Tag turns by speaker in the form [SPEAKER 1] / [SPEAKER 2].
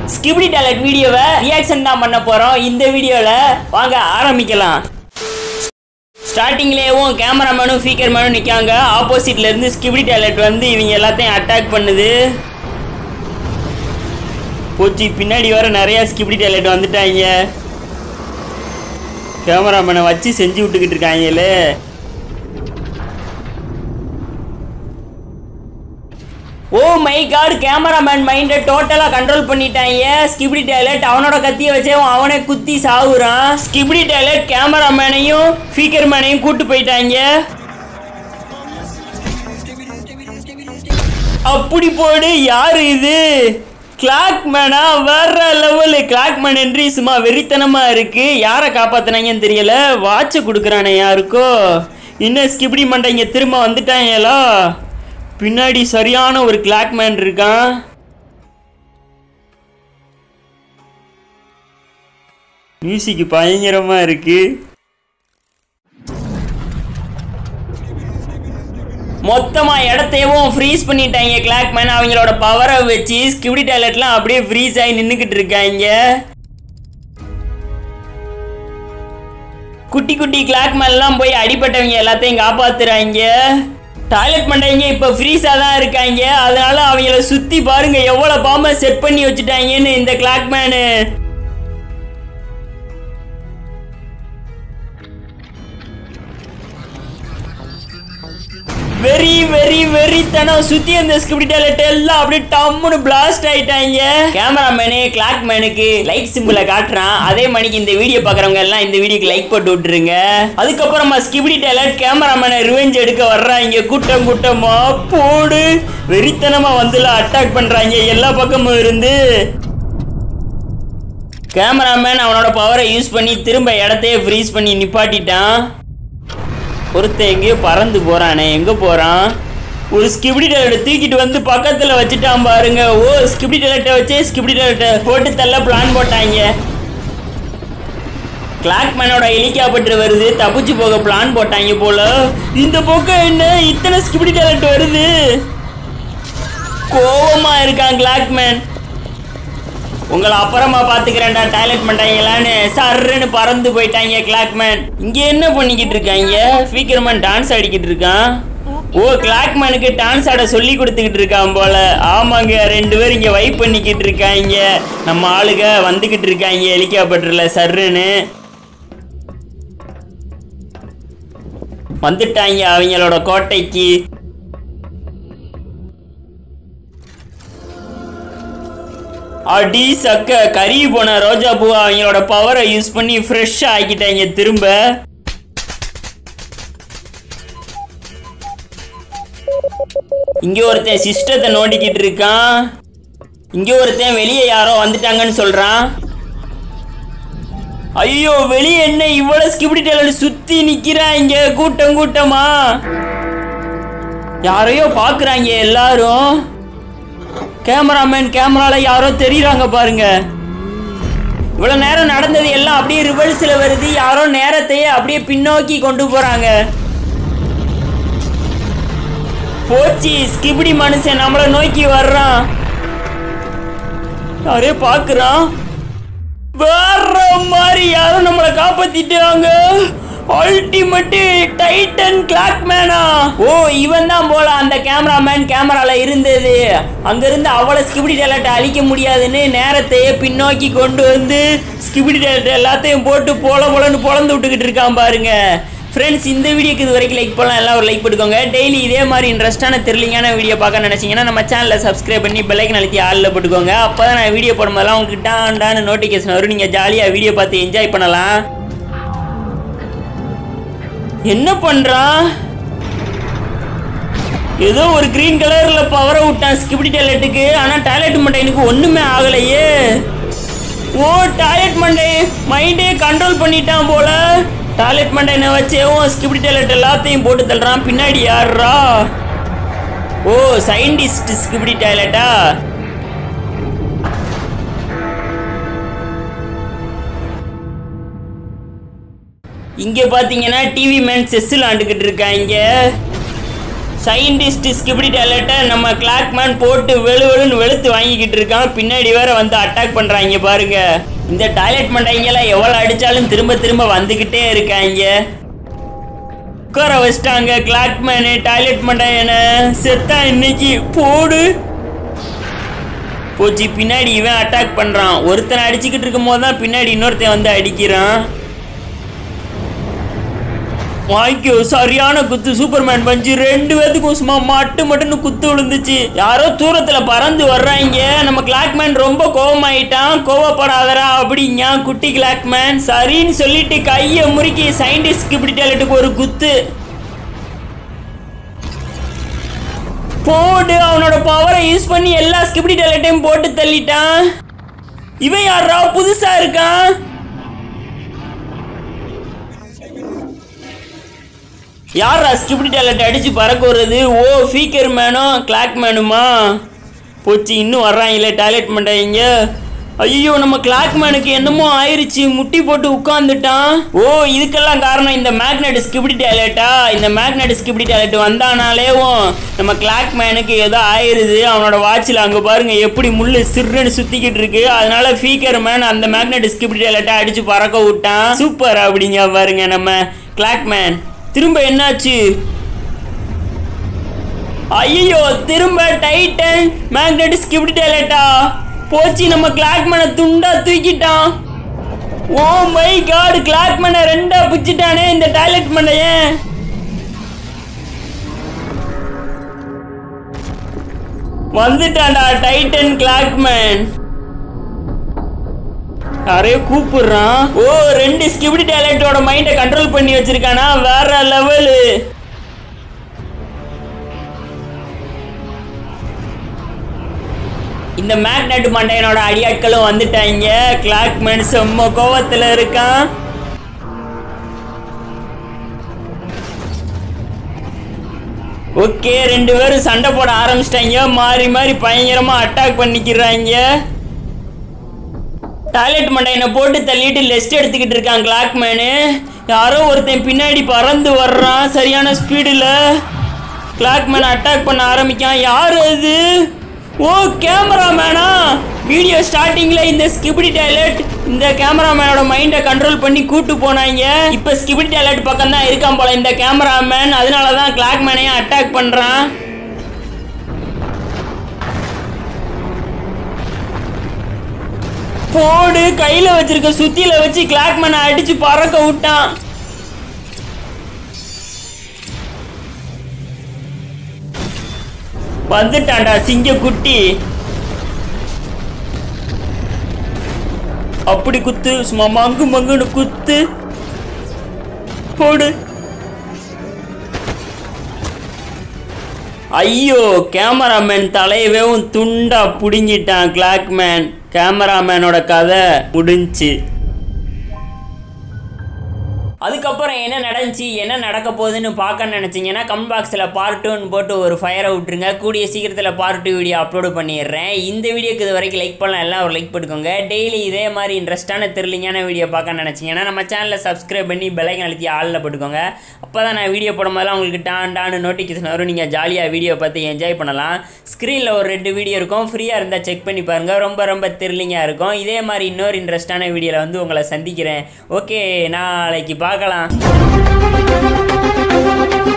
[SPEAKER 1] skibidi டேலட் வீடியோவை reaction தான் பண்ண போறோம் இந்த வீடியோல வாங்க ஆரம்பிக்கலாம் ஸ்டார்டிங்லேயும் கேமராமேனும் ஃபீக்கர் மேனும் நிற்காங்க ஆப்போசிட்ல இருந்து ஸ்கிப்டி டேலட் வந்து இவங்க எல்லாத்தையும் அட்டாக் பண்ணுது போச்சு பின்னாடி வர நிறைய ஸ்கிப்டி டேலட் வந்துட்டாங்க கேமராமேனை வச்சு செஞ்சு விட்டுக்கிட்டு இருக்காங்களே ஓ மை காட் கேமராமேன் மைண்டை டோட்டலாக கண்ட்ரோல் பண்ணிட்டாங்க ஸ்கிப்டி டேலட் அவனோட கத்தியை வச்சே அவனே குத்தி சாவுறான் ஸ்கிப்டி டேலட் கேமராமேனையும் ஃபீக்கர் மேனையும் கூட்டு போயிட்டாங்க அப்படி போடு யாரு இது கிளாக் மேனா வேற லெவலு கிளாக் மேன் என்று சும்மா வெறித்தனமா இருக்கு யாரை காப்பாத்துனாங்கன்னு தெரியல வாட்ச் கொடுக்குறானே யாருக்கோ இன்னும் ஸ்கிப்டி மண்டைங்க திரும்ப வந்துட்டாங்களா பின்னாடி சரியான ஒரு கிளாக் மேன் இருக்கான் மியூசிக் பயங்கரமா இருக்கு மொத்தமா இடத்தையும் ஃப்ரீஸ் பண்ணிட்டாங்க கிளாக் மேன் அவங்களோட பவரை வச்சு ஸ்கிப்டி டாய்லெட்லாம் அப்படியே ஃப்ரீஸ் ஆகி நின்றுக்கிட்டு இருக்காங்க குட்டி குட்டி கிளாக் மேன்லாம் போய் அடிபட்டவங்க எல்லாத்தையும் காப்பாத்துறாங்க டாய்லெட் பண்றவங்க இப்ப ஃப்ரீஸா தான் இருக்காங்க அதனால அவங்கள சுத்தி பாருங்க எவ்வளவு பாம்பை செட் பண்ணி வச்சுட்டாங்கன்னு இந்த clock man very very very தனம் சுத்தி அந்த ஸ்கிரிப்ட் டாய்லெட் எல்லாம் அப்படியே டம்முன்னு பிளாஸ்ட் ஆயிட்டாங்க கேமராமேனு கிளாக் மேனுக்கு லைக் சிம்பிளை காட்டுறான் அதே மணிக்கு இந்த வீடியோ பார்க்குறவங்க எல்லாம் இந்த வீடியோக்கு லைக் போட்டு விட்டுருங்க அதுக்கப்புறமா ஸ்கிபிடி டாய்லெட் கேமராமேனை ரிவெஞ்ச் எடுக்க வர்றாங்க கூட்டம் கூட்டமா போடு வெறித்தனமா வந்துல அட்டாக் பண்றாங்க எல்லா பக்கமும் இருந்து கேமராமேன் அவனோட பவரை யூஸ் பண்ணி திரும்ப இடத்தையே ஃப்ரீஸ் பண்ணி நிப்பாட்டிட்டான் ஒருத்தன் எங்கேயோ பறந்து போறானே எங்க போறான் ஒரு ஸ்கிப்டி டேலட்டை தூக்கிட்டு வந்து பக்கத்துல வச்சுட்டான் பாருங்க ஓ ஸ்கிப்டி டேலட்டை வச்சு ஸ்கிப்டி டேலட்டை போட்டு தள்ள பிளான் போட்டாங்க கிளாக் மேனோட ஹெலிகாப்டர் வருது தப்பிச்சு போக பிளான் போட்டாங்க போல இந்த பக்கம் என்ன இத்தனை ஸ்கிப்டி டேலட் வருது கோவமா இருக்கான் கிளாக் மேன் உங்களை அப்புறமா பாத்துக்கிறேன்டா டாய்லெட் பண்ணிட்டாங்களான்னு சர்ன்னு பறந்து போயிட்டாங்க கிளாக்மேன் இங்க என்ன பண்ணிக்கிட்டு இருக்காங்க ஸ்பீக்கர்மேன் டான்ஸ் ஆடிக்கிட்டு இருக்கான் ஓ கிளாக்மேனுக்கு டான்ஸ் ஆட சொல்லி கொடுத்துக்கிட்டு இருக்கான் போல ஆமாங்க ரெண்டு பேரும் இங்க வைப் பண்ணிக்கிட்டு இருக்காங்க நம்ம ஆளுக வந்துகிட்டு இருக்காங்க ஹெலிகாப்டர்ல சர்ன்னு வந்துட்டாங்க அவங்களோட கோட்டைக்கு அடி சக்க கறி போன ரோஜா பூ அவங்களோட பவரை யூஸ் பண்ணி ஃப்ரெஷ்ஷாக ஆக்கிட்டாங்க திரும்ப இங்க ஒருத்தன் சிஸ்டத்தை நோண்டிக்கிட்டு இருக்கான் இங்க ஒருத்தன் வெளியே யாரோ வந்துட்டாங்கன்னு சொல்றான் ஐயோ வெளியே என்ன இவ்வளவு ஸ்கிப்டி டேலர் சுத்தி நிக்கிறாங்க கூட்டம் கூட்டமா யாரையோ பாக்குறாங்க எல்லாரும் கேமராமேன் கேமரால யாரோ தெரியுறாங்க பாருங்க இவ்வளவு நேரம் நடந்தது எல்லாம் அப்படியே ரிவர்ஸ்ல வருது யாரோ நேரத்தையே அப்படியே பின்னோக்கி கொண்டு போறாங்க போச்சு ஸ்கிபிடி மனுஷன் நம்மள நோக்கி வர்றான் யாரே பாக்குறான் வேற மாதிரி யாரும் நம்மளை காப்பாத்திட்டாங்க அல்டிமேட் டைட்டன் கிளாக் மேனா ஓ இவன் தான் போல அந்த கேமராமேன் கேமரால இருந்தது அங்க இருந்து அவளை ஸ்கிபிடி டேலட்டை அழிக்க முடியாதுன்னு நேரத்தையே பின்னோக்கி கொண்டு வந்து ஸ்கிபிடி டேலட் எல்லாத்தையும் போட்டு போல போலன்னு பொழந்து விட்டுக்கிட்டு இருக்கான் பாருங்க ஃப்ரெண்ட்ஸ் இந்த வீடியோக்கு இது வரைக்கும் லைக் பண்ணலாம் எல்லாம் ஒரு லைக் போட்டுக்கோங்க டெய்லி இதே மாதிரி இன்ட்ரெஸ்டான த்ரில்லிங்கான வீடியோ பார்க்க நினச்சிங்கன்னா நம்ம சேனலை சப்ஸ்கிரைப் பண்ணி பெல்லைக்கன் அழுத்தி ஆளில் போட்டுக்கோங்க அப்போ தான் நான் வீடியோ போடும்போதெல்லாம் உங்களுக்கு டான் டான்னு நோட்டிஃபிகேஷன் வரும் நீங்கள் ஜாலியாக வீடியோ பார்த்து என்ஜாய் பண்ணலாம் என்ன பண்றான் ஏதோ ஒரு கிரீன் கலர்ல பவரை விட்டான் ஸ்கிப்டி டாய்லெட்டுக்கு ஆனா டாய்லெட் மண்டைனுக்கு ஒண்ணுமே ஆகலையே ஓ டாய்லெட் மண்டை மைண்டே கண்ட்ரோல் பண்ணிட்டான் போல டாய்லெட் மண்டைனை வச்சேவும் ஸ்கிப்டி டாய்லெட் எல்லாத்தையும் போட்டு தள்ளுறான் பின்னாடி யாருடா ஓ சயின்டிஸ்ட் ஸ்கிப்டி டாய்லெட்டா இங்க பாத்தீங்கன்னா டிவி மேன் செஸ் விளாண்டுக்கிட்டு இருக்காங்க சயின்டிஸ்ட் ஸ்கிபிடி டேலட்டை நம்ம கிளாக்மேன் போட்டு வெளு வெளுன்னு வெளுத்து வாங்கிக்கிட்டு இருக்கான் பின்னாடி வேற வந்து அட்டாக் பண்றாங்க பாருங்க இந்த டாய்லெட் மண்டைங்கெல்லாம் எவ்வளோ அடிச்சாலும் திரும்ப திரும்ப வந்துக்கிட்டே இருக்காங்க உட்கார வச்சிட்டாங்க கிளாக்மேனு டாய்லெட் மண்டையனை செத்தா இன்னைக்கு போடு போச்சு பின்னாடி இவன் அட்டாக் பண்றான் ஒருத்தனை அடிச்சுக்கிட்டு இருக்கும் போது தான் பின்னாடி இன்னொருத்தன் வந்து அடிக்கிறான் வாங்கிக்கோ சரியான குத்து சூப்பர்மேன் பஞ்சு ரெண்டு பேத்துக்கும் சும்மா மட்டு மட்டுன்னு குத்து விழுந்துச்சு யாரோ தூரத்துல பறந்து வர்றாங்க நம்ம கிளாக்மேன் ரொம்ப கோவமாயிட்டான் கோவப்படாதடா அப்படிங்க குட்டி கிளாக்மேன் சரின்னு சொல்லிட்டு கையை முறுக்கி சயின்டிஸ்ட் இப்படி டேலட்டுக்கு ஒரு குத்து போடு அவனோட பவரை யூஸ் பண்ணி எல்லா ஸ்கிப்டி டேலட்டையும் போட்டு தள்ளிட்டான் இவன் யாரா புதுசா இருக்கான் யாரா ஸ்கிப்டி டேலண்ட் அடிச்சு பறக்க வருது ஓ ஃபீக்கர் மேனோ கிளாக் மேனுமா போச்சு இன்னும் வர்றாங்களே டாய்லெட் மண்டைங்க ஐயோ நம்ம கிளாக் மேனுக்கு என்னமோ ஆயிருச்சு முட்டி போட்டு உட்காந்துட்டான் ஓ இதுக்கெல்லாம் காரணம் இந்த மேக்னெட் ஸ்கிப்டி டேலட்டா இந்த மேக்னெட் ஸ்கிப்டி டேலட் வந்தானாலேவும் நம்ம கிளாக் மேனுக்கு ஏதோ ஆயிருது அவனோட வாட்சில் அங்கே பாருங்க எப்படி முள்ளு சிறுன்னு சுத்திக்கிட்டு இருக்கு அதனால ஃபீக்கர் மேன் அந்த மேக்னெட் ஸ்கிப்டி டேலட்டை அடிச்சு பறக்க விட்டான் சூப்பர் அப்படிங்க பாருங்க நம்ம கிளாக் மேன் திரும்ப என்னாச்சு ஐயோ திரும்ப டைட்டன் மேக்னெட் ஸ்கிப்ட் டேலட்டா போச்சு நம்ம கிளாக்மேனை துண்டா தூக்கிட்டான் ஓ மை காட் கிளாக்மேனை ரெண்டா பிச்சிட்டானே இந்த டாய்லெட் மண்டையன் வந்துட்டான்டா டைட்டன் கிளாக்மேன் யாரையோ கூப்பிடுறான் ஓ ரெண்டு ஸ்கிப்டி டேலண்டோட மைண்டை கண்ட்ரோல் பண்ணி வச்சிருக்கானா வேற லெவலு இந்த மேக்னெட் மண்டையனோட அடியாட்களும் வந்துட்டாங்க கிளாக்மேன் செம்ம கோவத்துல இருக்கான் ஓகே ரெண்டு பேரும் சண்டை போட ஆரம்பிச்சிட்டாங்க மாறி மாறி பயங்கரமா அட்டாக் பண்ணிக்கிறாங்க டாய்லெட் மண்டையனை போட்டு தள்ளிட்டு லெஸ்ட் எடுத்துக்கிட்டு இருக்கான் கிளாக்மேனு யாரோ ஒருத்தன் பின்னாடி பறந்து வர்றான் சரியான ஸ்பீடில் கிளாக்மேன் அட்டாக் பண்ண ஆரம்பிக்கான் யார் அது ஓ கேமராமேனா வீடியோ ஸ்டார்டிங்கில் இந்த ஸ்கிபிடி டாய்லெட் இந்த கேமராமேனோட மைண்டை கண்ட்ரோல் பண்ணி கூட்டு போனாங்க இப்போ ஸ்கிபிடி டாய்லெட் பக்கம் தான் இருக்கான் போல இந்த கேமராமேன் அதனால தான் கிளாக்மேனையும் அட்டாக் பண்ணுறான் போடு கையில வச்சிருக்க சுத்தியில வச்சு கிளாக்மேனை அடிச்சு பறக்க விட்டான் வந்துட்டான்டா சிங்க குட்டி அப்படி குத்து சும்மா மங்கு மங்குன்னு குத்து போடு ஐயோ கேமராமேன் தலையவேவும் துண்டா புடுங்கிட்டான் கிளாக்மேன் கேமராமேனோட கதை முடிஞ்சு அதுக்கப்புறம் என்ன நடந்துச்சு என்ன நடக்க போகுதுன்னு பார்க்க நினச்சிங்கன்னா கமெண்ட் பாக்ஸில் பார்ட் டூன்னு போட்டு ஒரு ஃபயரை விட்டுருங்க கூடிய சீக்கிரத்தில் பார்ட் டூ வீடியோ அப்லோடு பண்ணிடுறேன் இந்த வீடியோக்கு இது வரைக்கும் லைக் பண்ணலாம் எல்லாம் ஒரு லைக் போட்டுக்கோங்க டெய்லி இதே மாதிரி இன்ட்ரெஸ்டான த்ரில்லிங்கான வீடியோ பார்க்க நினச்சிங்கன்னா நம்ம சேனலை சப்ஸ்கிரைப் பண்ணி பெல்லைக்கன் அழுத்தி ஆளில் போட்டுக்கோங்க அப்போ தான் நான் வீடியோ போடும்போதெல்லாம் உங்களுக்கு டான் டான்னு நோட்டிஃபிகேஷன் வரும் நீங்கள் ஜாலியாக வீடியோ பார்த்து என்ஜாய் பண்ணலாம் ஸ்க்ரீனில் ஒரு ரெண்டு வீடியோ இருக்கும் ஃப்ரீயாக இருந்தால் செக் பண்ணி பாருங்கள் ரொம்ப ரொம்ப த்ரில்லிங்காக இருக்கும் இதே மாதிரி இன்னொரு இன்ட்ரெஸ்டான வீடியோவில் வந்து உங்களை சந்திக்கிறேன் ஓகே நாளைக்கு பார்க்கலாம்